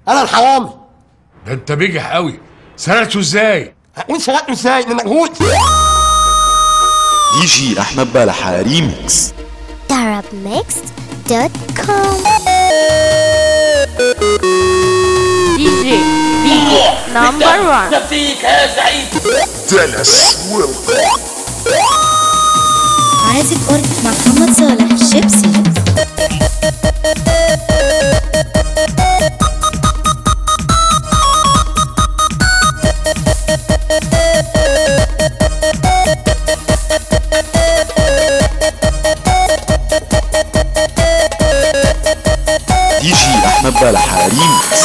انا الحرامي ده انت بجح قوي سرقته ازاي هقول سرقته ازاي انا مجهول دي جي احمد بلحة ريميكس Arabmixed.com DJ DJ number one دالاس ويلكم عازف أورج مع محمد صالح شيبسي دي جي احمد بلحة ريميكس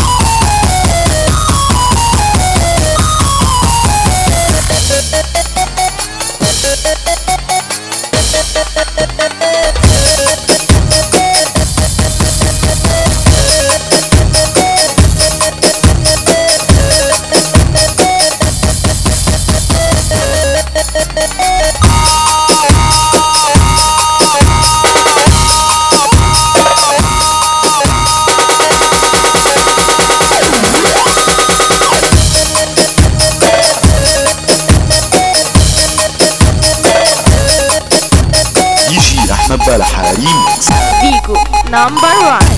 دي جي احمد بلحة ريميكس Vigo number one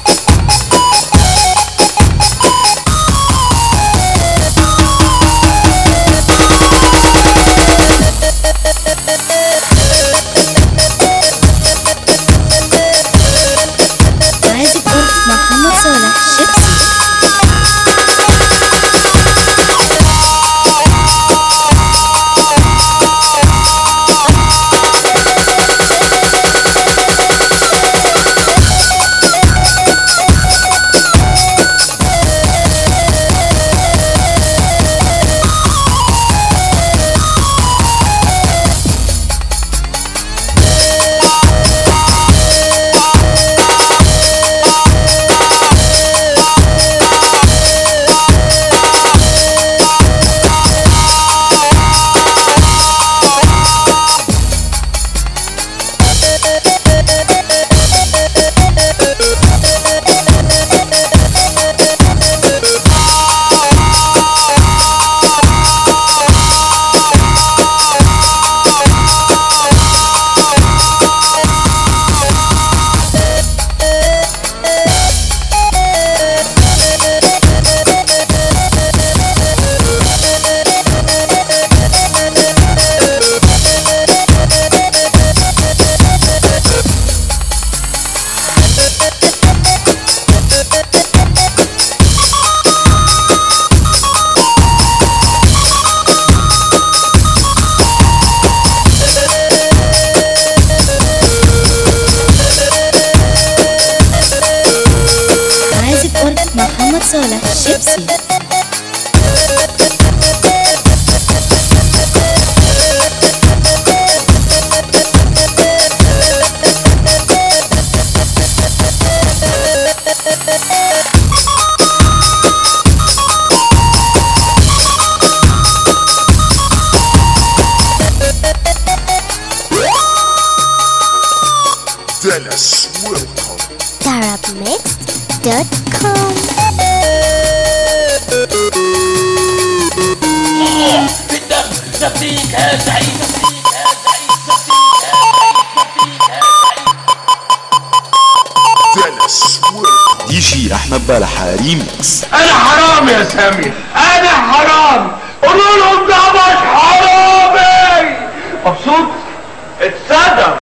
عازف أورج مع محمد صالح شيبسي عازف أورج مع محمد صالح شيبسي دالاس ويلكم Arabmixed.com دالاس ويلكم دي جي احمد بلحة ريميكس انا حرامي يا سامي